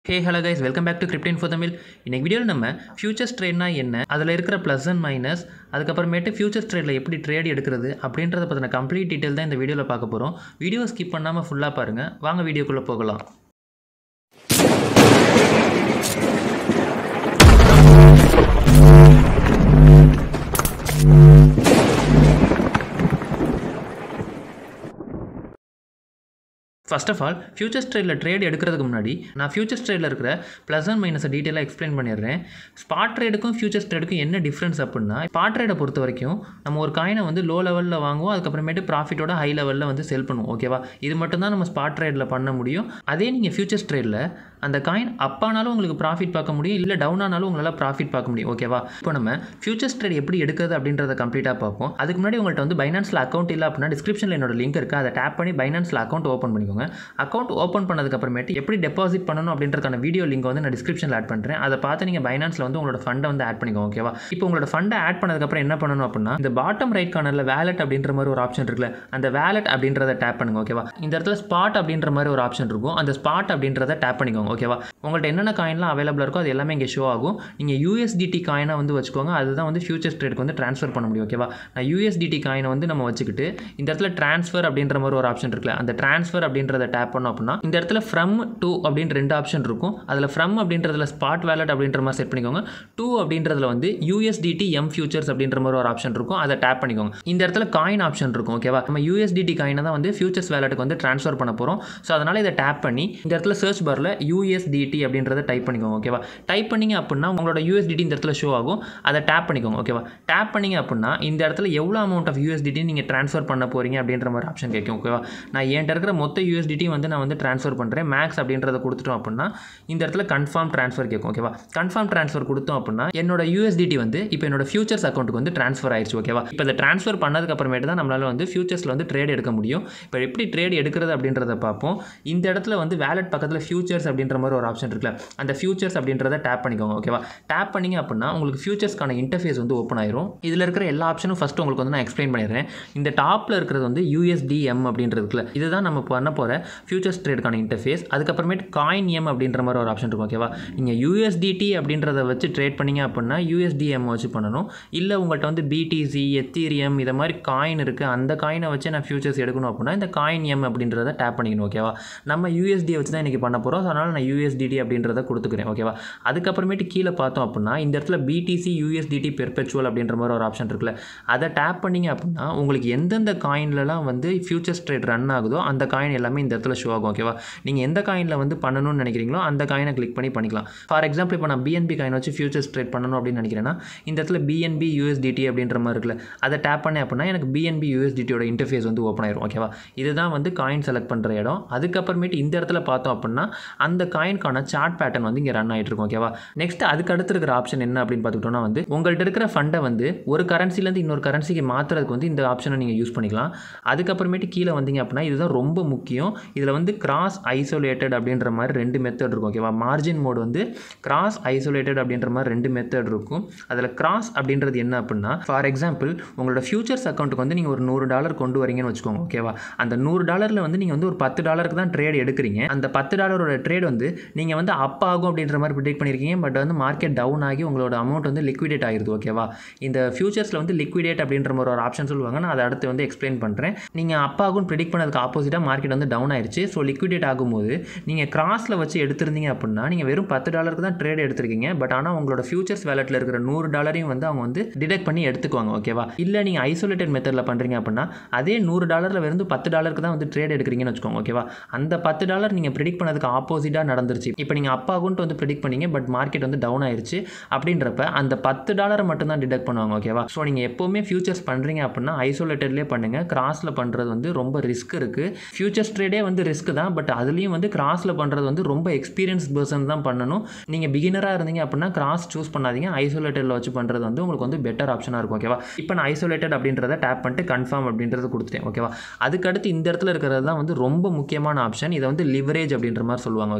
hey hello guys welcome back to Cryptin for Tamil இன்னைக்கு வீடியோவில் நம்ம ஃபியூச்சர்ஸ் ட்ரேட்னா என்ன அதில் இருக்கிற ப்ளஸ் அண்ட் மைனஸ் அதுக்கப்புறமேட்டு ஃபியூச்சர்ஸ் ட்ரேடில் எப்படி ட்ரேட் எடுக்கிறது அப்படின்றத பற்றின கம்ப்ளீட் டீட்டெயில் தான் இந்த வீடியோவில் பார்க்க போகிறோம் வீடியோ ஸ்கிப் பண்ணாமல் ஃபுல்லாக பாருங்கள் வாங்க வீடியோக்குள்ளே போகலாம் ஃபர்ஸ்ட் ஆஃப் ஆல் ஃபியூச்சர்ஸ் ட்ரேடில் ட்ரேட் எடுக்கிறதுக்கு முன்னாடி நான் ஃபியூச்சர்ஸ் ட்ரேடில் இருக்கிற ப்ளஸ் அண்ட் மைனஸை டீட்டெயிலாக எக்ஸ்பிளைன் பண்ணிடுறேன் ஸ்பாட் ட்ரேடுக்கும் ஃபியூச்சர்ஸ் ட்ரேடுக்கும் என்ன டிஃப்ரென்ஸ் அப்படின்னா ஸ்பாட் ட்ரேடை பொறுத்த வரைக்கும் நம்ம ஒரு காயினை வந்து லோ லெவலில் வாங்குவோம் அதுக்கப்புறமேட்டு ப்ராஃபிட்டோட ஹை லெவலில் வந்து செல் பண்ணுவோம் ஓகேவா இது மட்டும் தான் நம்ம ஸ்பாட் ட்ரேடில் பண்ண முடியும் அதே நீங்கள் ஃபியூச்சர்ஸ் ட்ரேடில் அந்த காயின் அப் ஆனாலும் உங்களுக்கு ப்ராஃபிட் பார்க்க முடியும் இல்லை டவுன் ஆனாலும் உங்களால் ப்ராஃபிட் பார்க்க முடியும் ஓகேவா இப்போ நம்ம ஃபியூச்சர்ஸ் ட்ரேட் எப்படி எடுக்கிறது அப்படின்றத கம்ப்ளீட்டாக பார்ப்போம் அதுக்கு முன்னாடி உங்கள்கிட்ட வந்து பைனான்ஸில் அக்கௌண்ட் இல்லை அப்படின்னா டிஸ்கிரிப்ஷனில் என்னோட லிங்க் இருக்குது அதை டேப் பண்ணி பைனான்ஸில் அக்கௌண்ட் ஓப்பன் பண்ணிக்கோங்க அக்கௌண்ட் ஓப்பன் பண்ணதுக்கப்புறமேட்டு எப்படி டெபாசிட் பண்ணணும் அப்படின்றதுக்கான வீடியோ லிங்க் வந்து நான் டிஸ்கிரிப்ஷனில் ஆட் பண்ணுறேன் அதை பார்த்து நீங்கள் பைனான்ஸில் வந்து உங்களோட ஃபண்டை வந்து ஆட் பண்ணிக்கோங்க ஓகேவா இப்போ உங்களோட ஃபண்டை ஆட் பண்ணதுக்கப்புறம் என்ன பண்ணணும் அப்படின்னா இந்த பாட்டம் ரைட் கார்னரில் வேலட் அப்படின்ற மாதிரி ஒரு ஆப்ஷன் இருக்குல்ல அந்த வேலட் அப்படின்றத டேப் பண்ணுங்க ஓகேவா இந்த இடத்துல ஸ்பாட் அப்படின்ற மாதிரி ஒரு ஆப்ஷன் இருக்கும் அந்த ஸ்பாட் அப்படின்றத டேப் பண்ணிக்கோங்க ஓகேவா உங்கள்கிட்ட என்னென்ன காயின்லாம் அவைலபிளாக இருக்கோ அது எல்லாமே இங்கே ஷோ ஆகும் நீங்கள் யூஎஸ்டிடி காயினை வந்து வச்சுக்கோங்க அதுதான் வந்து ஃபியூச்சர்ஸ் ட்ரேடுக்கு வந்து ட்ரான்ஸ்ஃபர் பண்ண முடியும் ஓகேவா நான் யூஎஸ்டிடி காயினை வந்து நம்ம வச்சுக்கிட்டு இந்த இடத்துல ட்ரான்ஸ்ஃபர் அப்படின்ற மாதிரி ஒரு ஆப்ஷன் இருக்குல்ல அந்த ட்ரான்ஸ்ஃபர் அப்படின்றத டேப் பண்ணோம் அப்படின்னா இந்த இடத்துல ஃப்ரம் டு அப்படின்ற ரெண்டு ஆப்ஷன் இருக்கும் அதில் ஃப்ரம் அப்படின்றதுல ஸ்பாட் வேலட் அப்படின்ற மாதிரி செட் பண்ணிக்கோங்க டூ அப்படின்றதுல வந்து யூஎஸ்டிடி எம் ஃபியூச்சர்ஸ் அப்படின்ற மாதிரி ஒரு ஆப்ஷன் இருக்கும் அதை டேப் பண்ணிக்கோங்க இந்த இடத்துல காயின் ஆப்ஷன் இருக்கும் ஓகேவா நம்ம யூஎஸ்டிடி காயினை தான் வந்து ஃபியூச்சர்ஸ் வேலட்டுக்கு வந்து ட்ரான்ஸ்ஃபர் பண்ண போகிறோம் ஸோ அதனால் இதை டேப் பண்ணி இந்த இடத்துல சர்ச் பாரில் யூஎஸ்டிடி அப்படின்றத டைப் பண்ணிக்கோங்க ஓகேவா டைப் பண்ணிங்க அப்படின்னா உங்களோட யூஎஸ்டிடி இந்த இடத்துல ஷோ ஆகும் அதை டேப் பண்ணிக்கோங்க ஓகேவா டேப் பண்ணிங்க அப்படின்னா இந்த இடத்துல எவ்வளோ அமௌண்ட் ஆஃப் யூஎஸ்டிடி நீங்கள் ட்ரான்ஸ்ஃபர் பண்ண போகிறீங்க அப்படின்ற மாதிரி ஆப்ஷன் கேட்கும் ஓகேவா நான் என்கிட்ட இருக்கிற மொத்த யூஎஸ்டிடி வந்து நான் வந்து ட்ரான்ஸ்ஃபர் பண்ணுறேன் மேக்ஸ் அப்படின்றத கொடுத்துட்டோம் அப்படின்னா இந்த இடத்துல கன்ஃபார்ம் ட்ரான்ஸ்ஃபர் கேட்கும் ஓகேவா கன்ஃபார்ம் ட்ரான்ஸ்ஃபர் கொடுத்தோம் அப்படின்னா என்னோட யூஎஸ்டிடி வந்து இப்போ என்னோட ஃபியூச்சர்ஸ் அக்கௌண்ட்டுக்கு வந்து ட்ரான்ஸ்ஃபர் ஆயிடுச்சு ஓகேவா இப்போ இதை ட்ரான்ஸ்ஃபர் பண்ணதுக்கு அப்புறமேட்டு தான் நம்மளால் வந்து ஃபியூச்சர்ஸில் வந்து ட்ரேட் எடுக்க முடியும் இப்போ எப்படி ட்ரேட் எடுக்கிறது அப்படின்றத பார்ப்போம் இந்த இடத்துல வந்து வேலட் பக்கத்தில் ஃபியூச்சர்ஸ் அப்படின்ற மாதிரி ஒரு ஆப்ஷன் இருக்குல்ல அந்த ஃபியூச்சர்ஸ் அப்படின்றத டேப் பண்ணிக்கோங்க ஓகேவா டேப் பண்ணிங்க அப்படின்னா உங்களுக்கு ஃபியூச்சர்ஸ்க்கான இன்டர்ஃபேஸ் வந்து ஓப்பன் ஆயிரும் இதில் இருக்கிற எல்லா ஆப்ஷனும் ஃபஸ்ட்டு உங்களுக்கு வந்து நான் எக்ஸ்பிளைன் பண்ணிடுறேன் இந்த டாப்பில் இருக்கிறது வந்து யூஎஸ்டிஎம் அப்படின்றது இருக்குல்ல இதுதான் நம்ம பண்ண போகிற ஃபியூச்சர்ஸ் ட்ரேடுக்கான இன்டர்ஃபேஸ் அதுக்கப்புறமேட்டு காயின் எம் அப்படின்ற மாதிரி ஒரு ஆப்ஷன் இருக்கும் ஓகேவா நீங்கள் யூஎஸ்டிடி அப்படின்றத வச்சு ட்ரேட் பண்ணீங்க அப்படின்னா யூஎஸ்டிஎம் வச்சு பண்ணணும் இல்லை உங்கள்கிட்ட வந்து பிடிசி எத்தீரியம் இதை மாதிரி காயின் இருக்குது அந்த காயினை வச்சு நான் ஃபியூச்சர்ஸ் எடுக்கணும் அப்படின்னா இந்த காயின் எம் அப்படின்றத டேப் பண்ணிக்கணும் ஓகேவா நம்ம யூஎஸ்டியை வச்சு தான் இன்றைக்கி பண்ண போகிறோம் ஸோ அதனால் நான் யூஎஸ்டிடி அப்படின்றத கொடுத்துக்கிறேன் ஓகேவா அதுக்கப்புறமேட்டு கீழே பார்த்தோம் அப்படின்னா இந்த இடத்துல பிடிசி யூஎஸ்டிடி பெர்பெச்சுவல் அப்படின்ற மாதிரி ஒரு ஆப்ஷன் இருக்குல்ல அதை டேப் பண்ணிங்க அப்படின்னா உங்களுக்கு எந்தெந்த காயின்லலாம் வந்து ஃபியூச்சர்ஸ் ட்ரேட் ரன் ஆகுதோ அந்த காயின் எல்லாமே இந்த இடத்துல ஷோ ஆகும் ஓகேவா நீங்கள் எந்த காயினில் வந்து பண்ணணும்னு நினைக்கிறீங்களோ அந்த காயினை கிளிக் பண்ணி பண்ணிக்கலாம் ஃபார் எக்ஸாம்பிள் இப்போ நான் பிஎன்பி காயின் வச்சு ஃபியூச்சர்ஸ் ட்ரேட் பண்ணணும் அப்படின்னு நினைக்கிறேன்னா இந்த இடத்துல பிஎன்பி யூஎஸ்டிடி அப்படின்ற மாதிரி இருக்குல்ல அதை டேப் பண்ணேன் அப்படின்னா எனக்கு பிஎன்பி யூஎஸ்டிடியோட இன்டர்ஃபேஸ் வந்து ஓப்பன் ஆயிரும் ஓகேவா இதுதான் வந்து காயின் செலக்ட் பண்ணுற இடம் அதுக்கப்புறமேட்டு இந்த இடத்துல பார்த்தோம் அப்படின்னா அந்த காயின்கான சார்ட் பேட்டர்ன் வந்து இங்கே ரன் ஆகிட்டு இருக்கும் ஓகேவா நெக்ஸ்ட் அதுக்கு அடுத்து இருக்கிற ஆப்ஷன் என்ன அப்படின்னு பார்த்துக்கிட்டோம்னா வந்து உங்கள்கிட்ட இருக்கிற ஃபண்டை வந்து ஒரு கரன்சிலேருந்து இன்னொரு கரன்சிக்கு மாற்றுறதுக்கு வந்து இந்த ஆப்ஷனை நீங்கள் யூஸ் பண்ணிக்கலாம் அதுக்கப்புறமேட்டு கீழே வந்தீங்க அப்படின்னா இதுதான் ரொம்ப முக்கியம் இதில் வந்து கிராஸ் ஐசோலேட்டட் அப்படின்ற மாதிரி ரெண்டு மெத்தட் இருக்கும் ஓகேவா மார்ஜின் மோட் வந்து கிராஸ் ஐசோலேட்டட் அப்படின்ற மாதிரி ரெண்டு மெத்தட் இருக்கும் அதில் கிராஸ் அப்படின்றது என்ன அப்படின்னா ஃபார் எக்ஸாம்பிள் உங்களோட ஃபியூச்சர்ஸ் அக்கௌண்ட்டுக்கு வந்து நீங்கள் ஒரு நூறு டாலர் கொண்டு வரீங்கன்னு வச்சுக்கோங்க ஓகேவா அந்த நூறு டாலரில் வந்து நீங்கள் வந்து ஒரு பத்து டாலருக்கு தான் ட்ரேட் எடுக்கிறீங்க அந்த பத்து டாலரோட ட்ரேட் வந்து நீங்கள் வந்து அப் ஆகும் அப்படின்ற மாதிரி ப்ரிடிக் பண்ணியிருக்கீங்க பட் வந்து மார்க்கெட் டவுன் ஆகி உங்களோட அமௌண்ட் வந்து லிக்விடேட் ஆகிருது ஓகேவா இந்த ஃபியூச்சர்ஸில் வந்து லிக்விடேட் அப்படின்ற மாதிரி ஒரு ஆப்ஷன் சொல்லுவாங்க நான் அதை அடுத்து வந்து எக்ஸ்பிளைன் பண்ணுறேன் நீங்கள் அப் ஆகும் ப்ரிடிக் பண்ணதுக்கு ஆப்போசிட்டாக மார்க்கெட் வந்து டவுன் ஆயிடுச்சு ஸோ லிக்விடேட் ஆகும்போது நீங்கள் கிராஸில் வச்சு எடுத்திருந்தீங்க அப்படின்னா நீங்கள் வெறும் பத்து டாலருக்கு தான் ட்ரேட் எடுத்திருக்கீங்க பட் ஆனால் உங்களோட ஃபியூச்சர்ஸ் வேலட்டில் இருக்கிற நூறு டாலரையும் வந்து அவங்க வந்து டிடெக்ட் பண்ணி எடுத்துக்குவாங்க ஓகேவா இல்லை நீங்கள் ஐசோலேட்டட் மெத்தடில் பண்ணுறீங்க அப்படின்னா அதே நூறு டாலரில் வெறும் பத்து டாலருக்கு தான் வந்து ட்ரேட் எடுக்கிறீங்கன்னு வச்சுக்கோங்க ஓகேவா அந்த பத்து டாலர் நீங்கள் ப்ரிடிக் பண்ணதுக்கு ஆப்போசிட்டாக நடந்துருச்சு இப்போ நீங்கள் அப்பாகுன்ட்டு வந்து ப்ரிடிக் பண்ணீங்க பட் மார்க்கெட் வந்து டவுன் ஆயிருச்சு அப்படின்றப்ப அந்த பத்து டாலரை மட்டும் தான் டிடெக்ட் பண்ணுவாங்க ஓகேவா ஸோ நீங்கள் எப்போவுமே ஃபியூச்சர்ஸ் பண்ணுறீங்க அப்படின்னா ஐசோலேட்டட்லேயே பண்ணுங்கள் கிராஸில் பண்ணுறது வந்து ரொம்ப ரிஸ்க் இருக்குது ஃபியூச்சர்ஸ் ட்ரேடே வந்து ரிஸ்க் தான் பட் அதுலேயும் வந்து கிராஸில் பண்ணுறது வந்து ரொம்ப எக்ஸ்பீரியன்ஸ் பர்சன் தான் பண்ணணும் நீங்கள் பிகினராக இருந்தீங்க அப்படின்னா கிராஸ் சூஸ் பண்ணாதீங்க ஐசோலேட்டடில் வச்சு பண்ணுறது வந்து உங்களுக்கு வந்து பெட்டர் ஆப்ஷனாக இருக்கும் ஓகேவா இப்போ நான் ஐசோலேட்டட் அப்படின்றத டேப் பண்ணிட்டு கன்ஃபார்ம் அப்படின்றத கொடுத்துட்டேன் ஓகேவா அதுக்கடுத்து இந்த இடத்துல இருக்கிறது தான் வந்து ரொம்ப முக்கியமான ஆப்ஷன் இதை வந்து லிவரேஜ் அப்படின்ற மாதிரி சொல்லுவாங்க ஓகேவா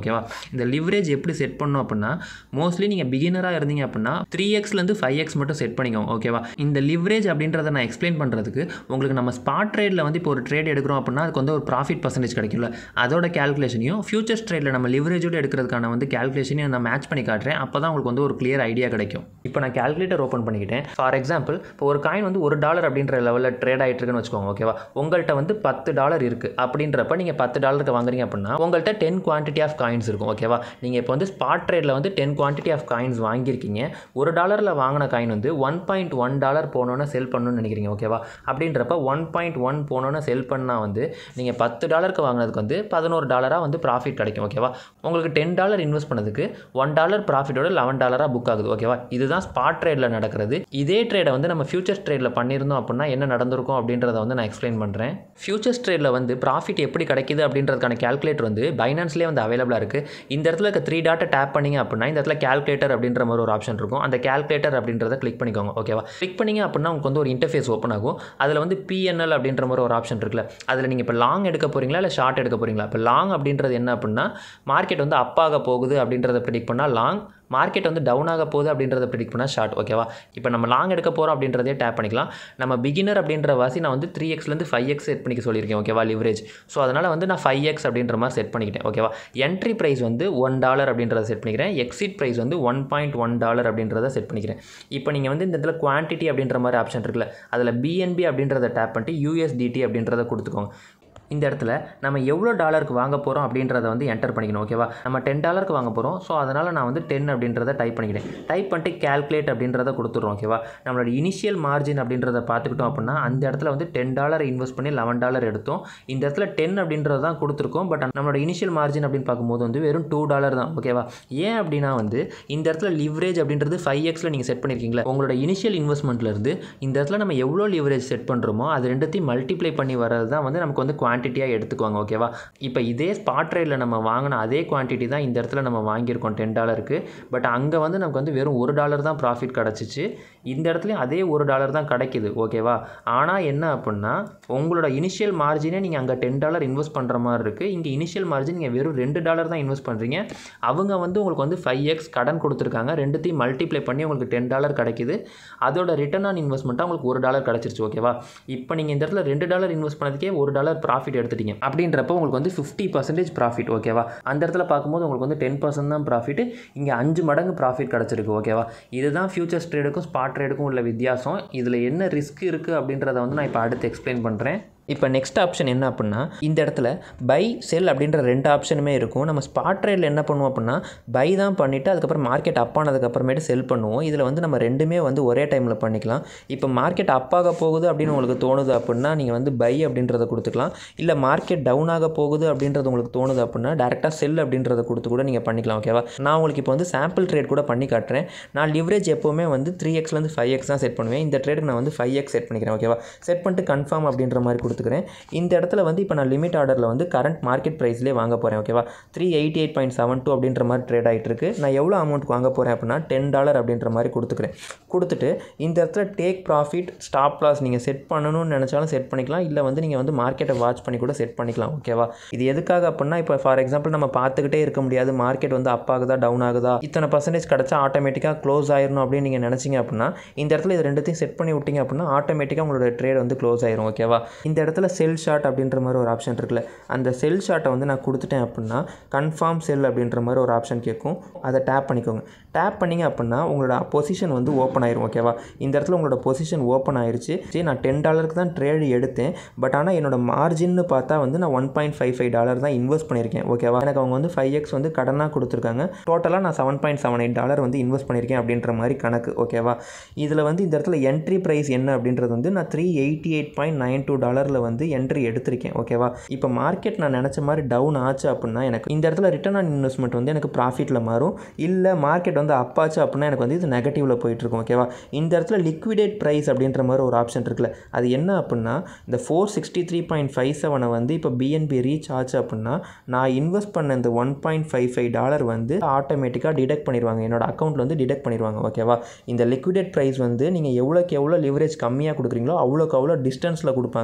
ஓகேவா இந்த லிவரேஜ் எப்படி செட் பண்ணணும் அப்படின்னா மோஸ்ட்லி நீங்கள் பிகினராக இருந்தீங்க அப்படின்னா த்ரீ எக்ஸ்லேருந்து ஃபைவ் எக்ஸ் மட்டும் செட் பண்ணிக்கோங்க ஓகேவா இந்த லிவரேஜ் அப்படின்றத நான் எக்ஸ்பிளைன் பண்ணுறதுக்கு உங்களுக்கு நம்ம ஸ்பாட் ட்ரேடில் வந்து இப்போ ஒரு ட்ரேட் எடுக்கிறோம் அப்படின்னா அதுக்கு வந்து ஒரு ப்ராஃபிட் பர்சன்டேஜ் கிடைக்கும்ல அதோட கேல்குலேஷனையும் ஃபியூச்சர்ஸ் ட்ரேடில் நம்ம லிவரேஜோடு எடுக்கிறதுக்கான வந்து கேல்குலேஷனையும் நான் மேட்ச் பண்ணி காட்டுறேன் அப்போ தான் உங்களுக்கு வந்து ஒரு கிளியர் ஐடியா கிடைக்கும் இப்போ நான் கேல்குலேட்டர் ஓப்பன் பண்ணிக்கிட்டேன் ஃபார் எக்ஸாம்பிள் இப்போ ஒரு காயின் வந்து ஒரு டாலர் அப்படின்ற லெவலில் ட்ரேட் ஆகிட்டு இருக்குன்னு வச்சுக்கோங்க ஓகேவா உங்கள்கிட்ட வந்து பத்து டாலர் இருக்குது அப்படின்றப்ப நீங்கள் பத்து டாலருக்கு வாங்குறீங்க அப்படின்னா உங்கள்கிட்ட டென் குவான்டிட்டி ஆஃப் காயின்ஸ் இருக்கும் ஓகேவா நீங்கள் இப்போ வந்து ஸ்பாட் ட்ரேடில் வந்து டென் குவான்டிட்டி ஆஃப் காயின்ஸ் வாங்கியிருக்கீங்க ஒரு டாலரில் வாங்கின காயின் வந்து ஒன் பாயிண்ட் ஒன் டாலர் போனோன்னே செல் பண்ணணும்னு நினைக்கிறீங்க ஓகேவா அப்படின்றப்ப ஒன் பாயிண்ட் ஒன் போனோன்னே செல் பண்ணால் வந்து நீங்கள் பத்து டாலருக்கு வாங்கினதுக்கு வந்து பதினோரு டாலராக வந்து ப்ராஃபிட் கிடைக்கும் ஓகேவா உங்களுக்கு டென் டாலர் இன்வெஸ்ட் பண்ணதுக்கு ஒன் டாலர் ப்ராஃபிட்டோட லெவன் டாலராக புக் ஆகுது ஓகேவா இதுதான் ஸ்பாட் ட்ரேடில் நடக்கிறது இதே ட்ரேடை வந்து நம்ம ஃபியூச்சர்ஸ் ட்ரேடில் பண்ணியிருந்தோம் அப்படின்னா என்ன நடந்திருக்கும் அப்படின்றத வந்து நான் எக்ஸ்பிளைன் பண்ணுறேன் ஃபியூச்சர்ஸ் ட்ரேடில் வந்து ப்ராஃபிட் எப்படி கிடைக்குது அப்படின்றதுக்கான கேல்குலேட்டர் வந்து பைனான்ஸ்லேயே வந்து அவைலபிளாக இருக்குது இந்த இடத்துல இருக்க த்ரீ டாட்டை டேப் பண்ணிங்க அப்படின்னா இந்த இடத்துல கேல்குலேட்டர் அப்படின்ற மாதிரி ஒரு ஆப்ஷன் இருக்கும் அந்த கேல்குலேட்டர் அப்படின்றத கிளிக் பண்ணிக்கோங்க ஓகேவா கிளிக் பண்ணிங்க அப்படின்னா உங்களுக்கு வந்து ஒரு இன்டர்ஃபேஸ் ஓப்பன் ஆகும் அதில் வந்து பிஎன்எல் அப்படின்ற மாதிரி ஒரு ஆப்ஷன் இருக்குல்ல அதில் நீங்கள் இப்போ லாங் எடுக்க போகிறீங்களா இல்லை ஷார்ட் எடுக்க போகிறீங்களா இப்போ லாங் அப்படின்றது என்ன அப்படின்னா மார்க்கெட் வந்து அப்பாக போகுது அப்படின்றத ப்ரிடிக் பண்ணால் லாங் மார்க்கெட் வந்து டவுன் ஆக போகுது அப்படின்றத ப்ரிடிக் பண்ணால் ஷார்ட் ஓகேவா இப்போ நம்ம லாங் எடுக்க போகிறோம் அப்படின்றதே டேப் பண்ணிக்கலாம் நம்ம பிகினர் அப்படின்ற வாசி நான் வந்து த்ரீ எக்ஸ்லேருந்து ஃபைவ் எக்ஸ் செட் பண்ணிக்க சொல்லியிருக்கேன் ஓகேவா லிவரேஜ் ஸோ அதனால் வந்து நான் ஃபைவ் எக்ஸ் அப்படின்ற மாதிரி செட் பண்ணிக்கிட்டேன் ஓகேவா என்ட்ரி ப்ரைஸ் வந்து ஒன் டாலர் அப்படின்றத செட் பண்ணிக்கிறேன் எக்ஸிட் ப்ரைஸ் வந்து ஒன் பாயிண்ட் ஒன் டாலர் அப்படின்றத செட் பண்ணிக்கிறேன் இப்போ நீங்கள் வந்து இந்த இடத்துல குவான்டிட்டி அப்படின்ற மாதிரி ஆப்ஷன் இருக்குல்ல அதில் பிஎன்பி அப்படின்றத டேப் பண்ணிட்டு யூஎஸ்டிடி அப்படின்றத கொடுத்துக்கோங்க இந்த இடத்துல நம்ம எவ்வளோ டாலருக்கு வாங்க போகிறோம் அப்படின்றத வந்து என்டர் பண்ணிக்கணும் ஓகேவா நம்ம டென் டாலருக்கு வாங்க போகிறோம் ஸோ அதனால் நான் வந்து டென் அப்படின்றத டைப் பண்ணிக்கிட்டேன் டைப் பண்ணிட்டு கேல்குலேட் அப்படின்றத கொடுத்துட்றோம் ஓகேவா நம்மளோட இனிஷியல் மார்ஜின் அப்படின்றத பார்த்துக்கிட்டோம் அப்படின்னா அந்த இடத்துல வந்து டென் டாலர் இன்வெஸ்ட் பண்ணி லெவன் டாலர் எடுத்தோம் இந்த இடத்துல டென் அப்படின்றது தான் கொடுத்துருக்கோம் பட் நம்மளோட இனிஷியல் மார்ஜின் அப்படின்னு பார்க்கும்போது வந்து வெறும் டூ டாலர் தான் ஓகேவா ஏன் அப்படின்னா வந்து இந்த இடத்துல லிவரேஜ் அப்படின்றது ஃபைவ் எக்ஸில் நீங்கள் செட் பண்ணியிருக்கீங்களா உங்களோட இனிஷியல் இன்வெஸ்ட்மெண்ட்லேருந்து இந்த இடத்துல நம்ம எவ்வளோ லிவரேஜ் செட் பண்ணுறோமோ அது ரெண்டுத்தையும் மல்டிப்ளை பண்ணி வர்றது தான் வந்து நமக்கு வந்து குவான்டிட்டியாக எடுத்துக்குவாங்க ஓகேவா இப்போ இதே ஸ்பாட் ரேட்டில் நம்ம வாங்கின அதே குவான்டிட்டி தான் இந்த இடத்துல நம்ம வாங்கியிருக்கோம் டென் டாலருக்கு பட் அங்கே வந்து நமக்கு வந்து வெறும் ஒரு டாலர் தான் ப்ராஃபிட் கிடச்சிச்சு இந்த இடத்துலையும் அதே ஒரு டாலர் தான் கிடைக்குது ஓகேவா ஆனால் என்ன அப்படின்னா உங்களோட இனிஷியல் மார்ஜினே நீங்கள் அங்கே டென் டாலர் இன்வெஸ்ட் பண்ணுற மாதிரி இருக்குது இங்கே இனிஷியல் மார்ஜின் நீங்கள் வெறும் ரெண்டு டாலர் தான் இன்வெஸ்ட் பண்ணுறீங்க அவங்க வந்து உங்களுக்கு வந்து ஃபைவ் எக்ஸ் கடன் கொடுத்துருக்காங்க ரெண்டுத்தையும் மல்டிப்ளை பண்ணி உங்களுக்கு டென் டாலர் கிடைக்குது அதோட ரிட்டர்ன் ஆன் இன்வெஸ்ட்மெண்ட்டாக உங்களுக்கு ஒரு டாலர் கிடச்சிருச்சு ஓகேவா இப்போ நீங்கள் இந்த இடத்துல ரெண்டு டாலர் இன்வெஸ்ட் பண்ணதுக்கே ஒரு டாலர் ப்ராஃபிட் எடுத்துட்டீங்க அப்படின்றப்போ உங்களுக்கு வந்து ஃபிஃப்டி பர்சன்டேஜ் ப்ராஃபிட் ஓகேவா அந்த இடத்துல பார்க்கும்போது உங்களுக்கு வந்து டென் பர்சன்ட் தான் ப்ராஃபிட் இங்கே அஞ்சு மடங்கு ப்ராஃபிட் கிடச்சிருக்கு ஓகேவா இதுதான் ஃபியூச்சர்ஸ் ட்ரேடுக்கும் ஸ்பாட் ட்ரேடுக்கும் உள்ள வித்தியாசம் இதில் என்ன ரிஸ்க் இருக்குது அப்படின்றத வந்து நான் இப்போ அடுத்து எக்ஸ்பிளைன் பண்ணுறேன் இப்போ நெக்ஸ்ட் ஆப்ஷன் என்ன அப்படின்னா இந்த இடத்துல பை செல் அப்படின்ற ரெண்டு ஆப்ஷனுமே இருக்கும் நம்ம ஸ்பாட் ட்ரேடில் என்ன பண்ணுவோம் அப்படின்னா பை தான் பண்ணிவிட்டு அதுக்கப்புறம் மார்க்கெட் அப் ஆனதுக்கப்புறமேட்டு செல் பண்ணுவோம் இதில் வந்து நம்ம ரெண்டுமே வந்து ஒரே டைமில் பண்ணிக்கலாம் இப்போ மார்க்கெட் அப்பாக போகுது அப்படின்னு உங்களுக்கு தோணுது அப்படின்னா நீங்கள் வந்து பை அப்படின்றத கொடுத்துக்கலாம் இல்லை மார்க்கெட் டவுன் ஆக போகுது அப்படின்றது உங்களுக்கு தோணுது அப்படின்னா டேரெக்டாக செல் அப்படின்றத கொடுத்து கூட நீங்கள் பண்ணிக்கலாம் ஓகேவா நான் உங்களுக்கு இப்போ வந்து சாம்பிள் ட்ரேட் கூட பண்ணி காட்டுறேன் நான் லிவரேஜ் எப்போவுமே வந்து த்ரீ எக்ஸ்லேருந்து ஃபைவ் எக்ஸ் தான் செட் பண்ணுவேன் இந்த ட்ரேடுக்கு நான் வந்து ஃபைவ் எக்ஸ் செட் பண்ணிக்கிறேன் ஓகேவா செட் பண்ணிட்டு கன்ஃபார்ம் அப்படின்ற மாதிரி கொடுத்துக்கிறேன் இந்த இடத்துல வந்து இப்போ நான் லிமிட் ஆர்டரில் வந்து கரண்ட் மார்க்கெட் ப்ரைஸ்லேயே வாங்க போகிறேன் ஓகேவா three eighty eight point seven two அப்படின்ற மாதிரி ட்ரேட் ஆகிட்டு இருக்கு நான் எவ்வளோ அமௌண்ட் வாங்க போகிறேன் அப்படின்னா டென் டாலர் அப்படின்ற மாதிரி கொடுத்துக்கிறேன் கொடுத்துட்டு இந்த இடத்துல டேக் ப்ராஃபிட் ஸ்டாப் லாஸ் நீங்கள் செட் பண்ணணும்னு நினச்சாலும் செட் பண்ணிக்கலாம் இல்லை வந்து நீங்கள் வந்து மார்க்கெட்டை வாட்ச் பண்ணி கூட செட் பண்ணிக்கலாம் ஓகேவா இது எதுக்காக அப்படின்னா இப்போ ஃபார் எக்ஸாம்பிள் நம்ம பார்த்துக்கிட்டே இருக்க முடியாது மார்க்கெட் வந்து அப் ஆகுதா டவுன் ஆகுதா இத்தனை பர்சன்டேஜ் கிடச்சா ஆட்டோமேட்டிக்காக க்ளோஸ் ஆயிரும் அப்படின்னு நீங்கள் நினச்சிங்க அப்படின்னா இந்த இடத்துல இது ரெண்டுத்தையும் செட் பண்ணி விட்டீங்க அப்படின்னா ஆட்டோமேட்டிக்காக உங்களோட ட்ரேட் வந்து க்ளோஸ் ஆயிரும் ஓகேவா இந்த இடத்துல செல் ஷாட் அப்படின்ற மாதிரி ஒரு ஆப்ஷன் இருக்குல்ல அந்த செல் ஷாட்டை வந்து நான் கொடுத்துட்டேன் அப்படின்னா கன்ஃபார்ம் செல் அப்படின்ற மாதிரி ஒரு ஆப்ஷன் கேட்கும் அதை டேப் பண்ணிக்கோங்க டேப் பண்ணிங்க அப்படின்னா உங்களோட பொசிஷன் வந்து ஓப்பன் ஆயிரும் ஓகேவா இந்த இடத்துல உங்களோட பொசிஷன் ஓப்பன் ஆயிருச்சு சரி நான் டென் டாலருக்கு தான் ட்ரேடு எடுத்தேன் பட் ஆனால் என்னோட மார்ஜின்னு பார்த்தா வந்து நான் one point five five dollar தான் இன்வெஸ்ட் பண்ணியிருக்கேன் ஓகேவா எனக்கு அவங்க வந்து ஃபைவ் எக்ஸ் வந்து கடனாக கொடுத்துருக்காங்க டோட்டலாக நான் seven point seven eight dollar வந்து இன்வெஸ்ட் பண்ணியிருக்கேன் அப்படின்ற மாதிரி கணக்கு ஓகேவா இதில் வந்து இந்த இடத்துல என்ட்ரி ப்ரைஸ் என்ன அப்படின்றது வந்து நான் three eighty eight point nine two டாலரில் வந்து என்ட்ரி எடுத்திருக்கேன் ஓகேவா இப்போ மார்க்கெட் நான் நினச்ச மாதிரி டவுன் ஆச்சு அப்படின்னா எனக்கு இந்த இடத்துல ரிட்டர்ன் ஆன் இன்வெஸ்ட்மெண்ட் வந்து எனக்கு ப்ராஃபிட்டில் மாறும் இல்லை மார்க்கெட் வந்து அப் ஆச்சு அப்படின்னா எனக்கு வந்து இது நெகட்டிவில் போயிட்டுருக்கும் ஓகேவா இந்த இடத்துல லிக்விடேட் ப்ரைஸ் அப்படின்ற மாதிரி ஒரு ஆப்ஷன் இருக்குல்ல அது என்ன அப்படின்னா இந்த four sixty three point five செவனை வந்து இப்போ பிஎன்பி ரீச் ஆச்சு அப்படின்னா நான் இன்வெஸ்ட் பண்ண இந்த one point five five dollar வந்து ஆட்டோமேட்டிக்காக டிடெக்ட் பண்ணிடுவாங்க என்னோட அக்கௌண்ட்டில் வந்து டிடெக்ட் பண்ணிடுவாங்க ஓகேவா இந்த லிக்விடேட் ப்ரைஸ் வந்து நீங்கள் எவ்வளோக்கு எவ்வளோ லிவரேஜ் கம்மியாக கொடுக்குறீங்களோ அவ்வளோக்கு அவ்வளோ டிஸ்டன்ஸில் கொடுப்பாங்க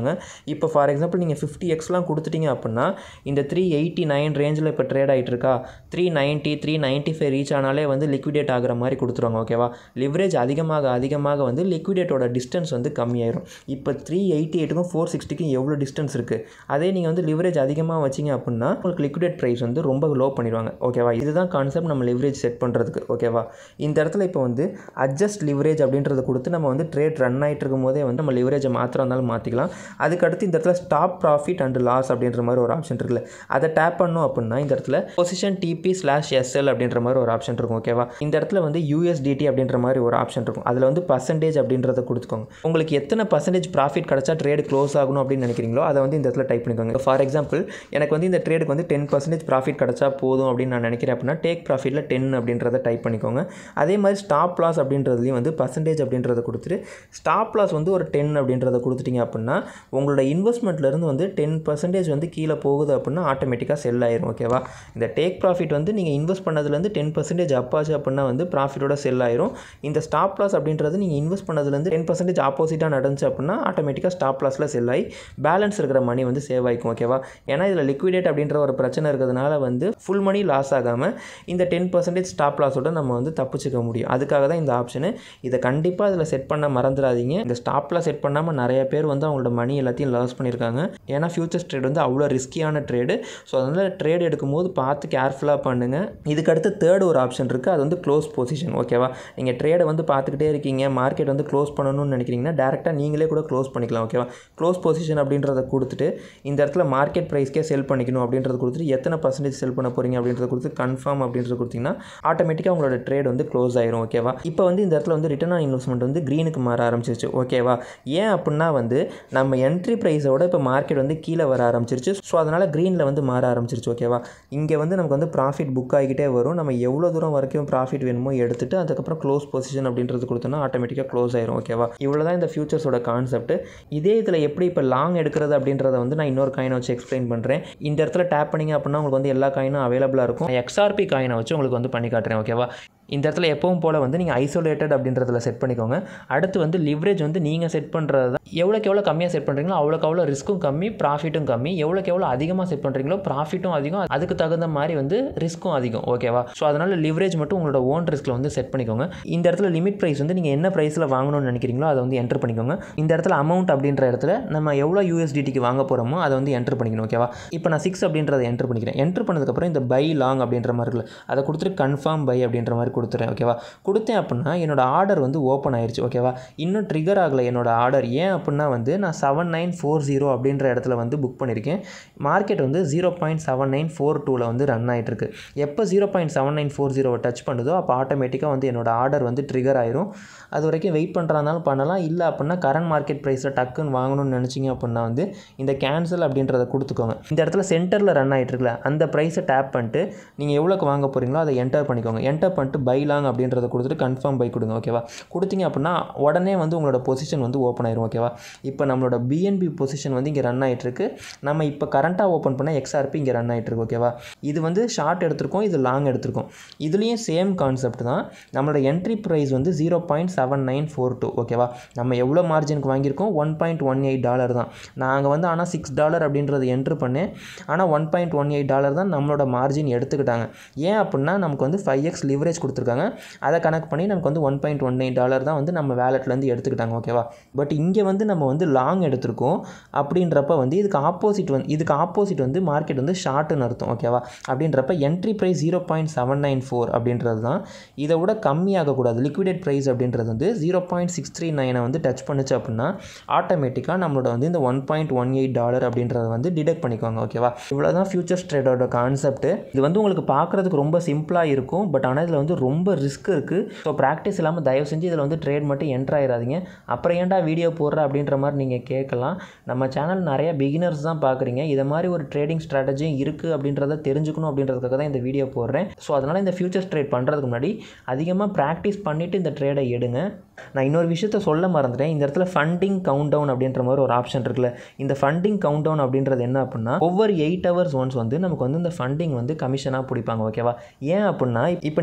இப்போ ஃபார் எக்ஸாம்பிள் நீங்கள் ஃபிஃப்டி எக்ஸ்லாம் கொடுத்துட்டீங்க அப்படின்னா இந்த த்ரீ எயிட்டி நைன் ரேஞ்சில் இப்போ ட்ரேட் ஆகிட்டு இருக்கா three ninety three ninety five reach ஆனாலே வந்து லிக்விடேட் ஆகிற மாதிரி கொடுத்துருவாங்க ஓகேவா லிவரேஜ் அதிகமாக அதிகமாக வந்து லிக்விடேட்டோட டிஸ்டன்ஸ் வந்து கம்மியாயிரும் இப்போ த்ரீ எயிட்டி எயிட்டுக்கும் ஃபோர் சிக்ஸ்டிக்கும் எவ்வளோ டிஸ்டன்ஸ் இருக்குது அதே நீங்கள் வந்து லிவரேஜ் அதிகமாக வச்சிங்க அப்படின்னா உங்களுக்கு லிக்விடேட் ப்ரைஸ் வந்து ரொம்ப லோ பண்ணிடுவாங்க ஓகேவா இதுதான் கான்செப்ட் நம்ம லிவரேஜ் செட் பண்ணுறதுக்கு ஓகேவா இந்த இடத்துல இப்போ வந்து அட்ஜஸ்ட் லிவரேஜ் அப்படின்றத கொடுத்து நம்ம வந்து ட்ரேட் ரன் ஆகிட்டு இருக்கும் போதே வந்து நம்ம லிவரேஜை மாத்திரம் இருந்தாலும் மாற்றிக்கலாம் அதுக்கடுத்து இந்த இடத்துல ஸ்டாப் ப்ராஃபிட் அண்ட் லாஸ் அப்படின்ற மாதிரி ஒரு ஆப்ஷன் இருக்குல்ல அதை டேப் பண்ணோம் அப்படின்னா இந்த இடத்துல பொசிஷன் டிபி ஸ்லாஷ் எஸ்எல் அப்படின்ற மாதிரி ஒரு ஆப்ஷன் இருக்கும் ஓகேவா இந்த இடத்துல வந்து யூஎஸ்டிடி அப்படின்ற மாதிரி ஒரு ஆப்ஷன் இருக்கும் அதில் வந்து பர்சன்டேஜ் அப்படின்றத கொடுத்துக்கோங்க உங்களுக்கு எத்தனை பர்சன்டேஜ் ப்ராஃபிட் கிடச்சா ட்ரேட் க்ளோஸ் ஆகணும் அப்படின்னு நினைக்கிறீங்களோ அதை வந்து இந்த இடத்துல டைப் பண்ணிக்கோங்க ஃபார் எக்ஸாம்பிள் எனக்கு வந்து இந்த ட்ரேடுக்கு வந்து டென் பர்சன்டேஜ் ப்ராஃபிட் கிடச்சா போதும் அப்படின்னு நான் நினைக்கிறேன் அப்படின்னா டேக் ப்ராஃபிட்டில் டென் அப்படின்றத டைப் பண்ணிக்கோங்க அதே மாதிரி ஸ்டாப் லாஸ் அப்படின்றதுலையும் வந்து பர்சன்டேஜ் அப்படின்றத கொடுத்துட்டு ஸ்டாப் லாஸ் வந்து ஒரு டென் அப்படின்றத கொடுத்துட்டீங்க அப்படின்னா உங்களோட இன்வெஸ்ட்மெண்ட்லேருந்து வந்து டென் பர்சன்டேஜ் வந்து கீழே போகுது அப்படின்னா ஆட்டோமேட்டிக்காக செல் ஆயிரும் ஓகேவா இந்த டேக் ப்ராஃபிட் வந்து நீங்கள் இன்வெஸ்ட் பண்ணதுலேருந்து டென் பர்சன்டேஜ் அப்பாச்சு அப்படின்னா வந்து ப்ராஃபிட்டோட செல் ஆயிரும் இந்த ஸ்டாப் லாஸ் அப்படின்றது நீங்கள் இன்வெஸ்ட் பண்ணதுலேருந்து டென் பர்சன்டேஜ் ஆப்போசிட்டாக நடந்துச்சு அப்படின்னா ஆட்டோமேட்டிக்காக ஸ்டாப் லாஸில் செல் ஆகி பேலன்ஸ் இருக்கிற மணி வந்து சேவ் ஆகிக்கும் ஓகேவா ஏன்னா இதில் லிக்விடேட் அப்படின்ற ஒரு பிரச்சனை இருக்கிறதுனால வந்து ஃபுல் மணி லாஸ் ஆகாமல் இந்த டென் பர்சன்டேஜ் ஸ்டாப் லாஸோட நம்ம வந்து தப்பிச்சுக்க முடியும் அதுக்காக தான் இந்த ஆப்ஷனு இதை கண்டிப்பாக இதில் செட் பண்ண மறந்துடாதீங்க இந்த ஸ்டாப்லாம் செட் பண்ணாமல் நிறைய பேர் வந்து அவங்களோட மணி எல்லாத்தையும் லாஸ் பண்ணியிருக்காங்க ஏன்னா ஃபியூச்சர்ஸ் ட்ரேட் வந்து அவ்வளோ ரிஸ்கியான ட்ரேடு ஸோ அதனால் ட்ரேட் எடுக்கும்போது பார்த்து கேர்ஃபுல்லாக பண்ணுங்கள் இதுக்கு அடுத்து தேர்ட் ஒரு ஆப்ஷன் இருக்குது அது வந்து க்ளோஸ் பொசிஷன் ஓகேவா நீங்கள் ட்ரேடை வந்து பார்த்துக்கிட்டே இருக்கீங்க மார்க்கெட் வந்து க்ளோஸ் பண்ணணும்னு நினைக்கிறீங்கன்னா டேரெக்டாக நீங்களே கூட க்ளோஸ் பண்ணிக்கலாம் ஓகேவா க்ளோஸ் பொசிஷன் அப்படின்றத கொடுத்துட்டு இந்த இடத்துல மார்க்கெட் ப்ரைஸ்க்கே செல் பண்ணிக்கணும் அப்படின்றத கொடுத்துட்டு எத்தனை பர்சன்டேஜ் செல் பண்ண போகிறீங்க அப்படின்றத கொடுத்து கன்ஃபார்ம் அப்படின்றத கொடுத்தீங்கன்னா ஆட்டோமேட்டிக்காக உங்களோட ட்ரேட் வந்து க்ளோஸ் ஆயிரும் ஓகேவா இப்போ வந்து இந்த இடத்துல வந்து ரிட்டர்ன் ஆன் இன்வெஸ்ட்மெண்ட் வந்து க்ரீனுக்கு மாற ஆரம்பிச்சிருச்சு ஓகேவா ஏன் அப்படின்னா வந்து நம்ம என்ட்ரி ப்ரைஸோட இப்போ மார்க்கெட் வந்து கீழே வர ஆரம்பிச்சிருச்சு ஸோ அதனால் க்ரீனில் வந்து மாற ஆரம்பிச்சிருச்சு ஓகேவா இங்கே வந்து நமக்கு வந்து ப்ராஃபிட் புக் ஆகிக்கிட்டே வரும் நம்ம எவ்வளோ தூரம் வரைக்கும் ப்ராஃபிட் வேணுமோ எடுத்துட்டு அதுக்கப்புறம் க்ளோஸ் பொசிஷன் அப்படின்றது கொடுத்தோன்னா ஆட்டோமேட்டிக்காக க்ளோஸ் ஆயிரும் ஓகேவா இவ்வளோ தான் இந்த ஃபியூச்சர்ஸோட கான்செப்ட் இதே இதில் எப்படி இப்போ லாங் எடுக்கிறது அப்படின்றத வந்து நான் இன்னொரு காயினை வச்சு எக்ஸ்பிளைன் பண்ணுறேன் இந்த இடத்துல டேப் பண்ணிங்க அப்படின்னா உங்களுக்கு வந்து எல்லா காயினும் அவைலபிளாக இருக்கும் எக்ஸ்ஆர்பி காயினை வச்சு உங்களுக்கு வந்து பண்ணி காட்டுறேன் ஓகேவா இந்த இடத்துல எப்பவும் போல் வந்து நீங்கள் ஐசோலேட்டட் அப்படின்றதுல செட் பண்ணிக்கோங்க அடுத்து வந்து லிவரேஜ் வந்து நீங்கள் செட் பண்ணுறது தான் எவ்வளோக்கு எவ்வளோ கம்மியாக செட் பண்ணுறீங்களோ அவ்வளோக்கு அவ்வளோ ரிஸ்க்கும் கம்மி ப்ராஃபிட்டும் கம்மி எவ்வளோக்கு எவ்வளோ அதிகமாக செட் பண்ணுறீங்களோ ப்ராஃபிட்டும் அதிகம் அதுக்கு தகுந்த மாதிரி வந்து ரிஸ்க்கும் அதிகம் ஓகேவா ஸோ அதனால் லிவரேஜ் மட்டும் உங்களோட ஓன் ரிஸ்க்கில் வந்து செட் பண்ணிக்கோங்க இந்த இடத்துல லிமிட் ப்ரைஸ் வந்து நீங்கள் என்ன ப்ரைஸில் வாங்கணும்னு நினைக்கிறீங்களோ அதை வந்து என்டர் பண்ணிக்கோங்க இந்த இடத்துல அமௌண்ட் அப்படின்ற இடத்துல நம்ம எவ்வளோ யூஎஸ்டிடிக்கு வாங்க போகிறோமோ அதை வந்து என்டர் பண்ணிக்கணும் ஓகேவா இப்போ நான் சிக்ஸ் அப்படின்றத என்டர் பண்ணிக்கிறேன் என்டர் பண்ணதுக்கப்புறம் இந்த பை லாங் அப்படின்ற மாதிரி இருக்குல்ல அதை கொடுத்துட்டு கன்ஃபார்ம் பை அப்படின்ற மாதிரி கொடுத்துறேன் ஓகேவா கொடுத்தேன் அப்படின்னா என்னோட ஆர்டர் வந்து ஓப்பன் ஆயிருச்சு ஓகேவா இன்னும் ட்ரிகர் ஆகலை என்னோட ஆர்டர் ஏன் அப்படின்னா வந்து நான் செவன் நைன் ஃபோர் ஜீரோ அப்படின்ற இடத்துல வந்து புக் பண்ணியிருக்கேன் மார்க்கெட் வந்து zero point seven nine four டூவில் வந்து ரன் ஆகிட்டுருக்கு எப்போ zero point seven nine four ஜீரோவை டச் பண்ணுதோ அப்போ ஆட்டோமேட்டிக்காக வந்து என்னோட ஆர்டர் வந்து ட்ரிகர் ஆயிரும் அது வரைக்கும் வெயிட் பண்ணுறதுனாலும் பண்ணலாம் இல்லை அப்படின்னா கரண்ட் மார்க்கெட் ப்ரைஸில் டக்குன்னு வாங்கணும்னு நினச்சிங்க அப்படின்னா வந்து இந்த கேன்சல் அப்படின்றத கொடுத்துக்கோங்க இந்த இடத்துல சென்டரில் ரன் ஆகிட்டு இருக்குல்ல அந்த ப்ரைஸை டேப் பண்ணிட்டு நீங்கள் எவ்வளோக்கு வாங்க போகிறீங்களோ அதை என்டர் பண்ணிக்கோங்க என்டர் பண்ணிட்டு பை லாங் அப்படின்றத கொடுத்துட்டு கன்ஃபார்ம் பை கொடுங்க ஓகேவா கொடுத்தீங்க அப்படின்னா உடனே வந்து உங்களோட பொசிஷன் வந்து ஓப்பன் ஆயிரும் ஓகேவா இப்போ நம்மளோட பிஎன்பி பொசிஷன் வந்து இங்கே ரன் ஆகிட்டு இருக்கு நம்ம இப்போ கரண்ட்டாக ஓப்பன் பண்ண எக்ஸ்ஆர்பி இங்கே ரன் ஆகிட்டு இருக்கு ஓகேவா இது வந்து ஷார்ட் எடுத்திருக்கோம் இது லாங் எடுத்திருக்கோம் இதுலேயும் சேம் கான்செப்ட் தான் நம்மளோட என்ட்ரி ப்ரைஸ் வந்து zero point seven nine four two ஓகேவா நம்ம எவ்வளோ மார்ஜினுக்கு வாங்கியிருக்கோம் one point one eight dollar தான் நாங்கள் வந்து ஆனால் சிக்ஸ் டாலர் அப்படின்றத என்ட்ரு பண்ணேன் ஆனால் one point one eight dollar தான் நம்மளோட மார்ஜின் எடுத்துக்கிட்டாங்க ஏன் அப்படின்னா நமக்கு வந்து ஃபைவ் எக்ஸ் லிவரேஜ் கொடுத்துருக்காங்க அதை கணக்கு பண்ணி நமக்கு வந்து one point one eight dollar தான் வந்து நம்ம வேலெட்லேருந்து எடுத்துக்கிட்டாங்க ஓகேவா பட் இங்கே வந்து நம்ம வந்து லாங் எடுத்திருக்கோம் அப்படின்றப்ப வந்து இதுக்கு ஆப்போசிட் வந்து இதுக்கு ஆப்போசிட் வந்து மார்க்கெட் வந்து ஷார்ட்டுன்னு அர்த்தம் ஓகேவா அப்படின்றப்ப entry price zero point seven nine four அப்படின்றது தான் இதை விட கம்மியாகக்கூடாது லிக்விடேட் ப்ரைஸ் அப்படின்றது வந்து ஜீரோ பாயிண்ட் சிக்ஸ் த்ரீ நைனை வந்து டச் பண்ணுச்சு அப்படின்னா ஆட்டோமேட்டிக்காக நம்மளோட வந்து இந்த one point one eight dollar அப்படின்றத வந்து டிடெக்ட் பண்ணிக்குவாங்க ஓகேவா இவ்வளோ தான் ஃபியூச்சர்ஸ் ட்ரேடோட கான்செப்ட் இது வந்து உங்களுக்கு பார்க்குறதுக்கு ரொம்ப சிம்பிளாக இருக்கும் பட் ஆனால் இதில் வந்து ரொம்ப ரிஸ்க் இருக்குது ஸோ ப்ராக்டிஸ் இல்லாமல் தயவு செஞ்சு இதில் வந்து ட்ரேட் மட்டும் என்ட்ரு ஆயிடாதீங்க அப்புறம் ஏன்டா வீடியோ போடுற அப்படின்ற மாதிரி நீங்கள் கேட்கலாம் நம்ம சேனல் நிறைய பிகினர்ஸ் தான் பார்க்குறீங்க இதை மாதிரி ஒரு ட்ரேடிங் ஸ்ட்ராட்டஜியும் இருக்குது அப்படின்றத தெரிஞ்சுக்கணும் அப்படின்றதுக்காக தான் இந்த வீடியோ போடுறேன் ஸோ அதனால் இந்த ஃபியூச்சர்ஸ் ட்ரேட் பண்ணுறதுக்கு முன்னாடி அதிகமாக ப்ராக்டிஸ் பண்ணிவிட்டு இந்த ட்ரேடை எடுங்க நான் இன்னொரு விஷயத்த சொல்ல மறந்துட்டேன் இந்த இடத்துல ஃபண்டிங் கவுண்ட் டவுன் அப்படின்ற மாதிரி ஒரு ஆப்ஷன் இருக்குல்ல இந்த ஃபண்டிங் கவுண்ட் டவுன் அப்படின்றது என்ன அப்படின்னா ஒவ்வொரு எயிட் ஹவர்ஸ் ஒன்ஸ் வந்து நமக்கு வந்து இந்த ஃபண்டிங் வந்து கமிஷனாக பிடிப்பாங்க ஓகேவா ஏன் அப்படின்னா இப்போ நீங்கள் வந்து ஒரு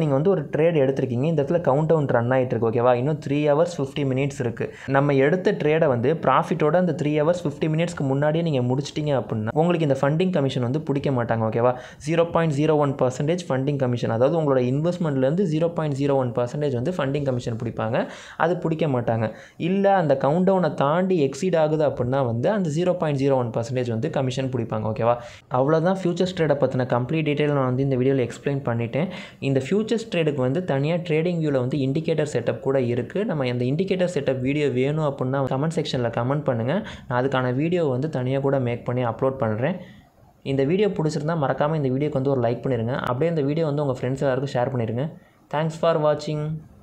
ட்ரேட் எடுத்திருக்கீங்க இந்த இடத்துல கவுண்ட் டவுன் ரன் ஆகிட்டு இருக்கு ஓகேவா இன்னும் த்ரீ ஹவர்ஸ் ஃபிஃப்டி மினிட்ஸ் இருக்குது நம்ம எடுத்த ட்ரேடை வந்து ப்ராஃபிட்டோட அந்த த்ரீ ஹவர்ஸ் ஃபிஃப்டி மினிட்ஸ்க்கு முன்னாடியே நீங்கள் முடிச்சிட்டிங்க அப்படின்னா உங்களுக்கு இந்த ஃபண்டிங் கமிஷன் வந்து பிடிக்க மாட்டாங்க ஓகேவா zero point zero one percentage funding commission அதாவது உங்களோட இன்வெஸ்ட்மெண்ட்லேருந்து zero point zero one percentage வந்து ஃபண்டிங் கமிஷன் பிடிப்பாங்க அது பிடிக்க மாட்டாங்க இல்லை அந்த கவுண்ட் டவுனை தாண்டி எக்ஸீட் ஆகுது அப்படின்னா வந்து அந்த zero point zero one percentage வந்து கமிஷன் பிடிப்பாங்க ஓகேவா அவ்வளோதான் ஃபியூச்சர்ஸ் ட்ரேடை பற்றின கம்ப்ளீட் டீட்டெயில் நான் வந்து இந்த வீடியோவில் எக்ஸ்பிளைன் பண்ணிட்டேன் இந்த ஃபியூச்சர்ஸ் ட்ரேடுக்கு வந்து தனியாக ட்ரேடிங் வியூவில் வந்து இண்டிகேட்டர் செட்டப் கூட இருக்குது நம்ம அந்த இண்டிகேட்டர் செட்டப் வீடியோ வேணும் அப்படின்னா கமெண்ட் செக்ஷனில் கமெண்ட் பண்ணுங்கள் நான் அதுக்கான வீடியோ வந்து தனியாக கூட மேக் பண்ணி அப்லோட் பண்ணுறேன் இந்த வீடியோ பிடிச்சிருந்தா மறக்காமல் இந்த வீடியோக்கு வந்து ஒரு லைக் பண்ணிடுங்க அப்படியே இந்த வீடியோ வந்து உங்கள் ஃப்ரெண்ட்ஸ் எல்லாருக்கும் ஷேர் பண்ணிடுங்க தேங்க்ஸ் ஃபார் வாட்சிங்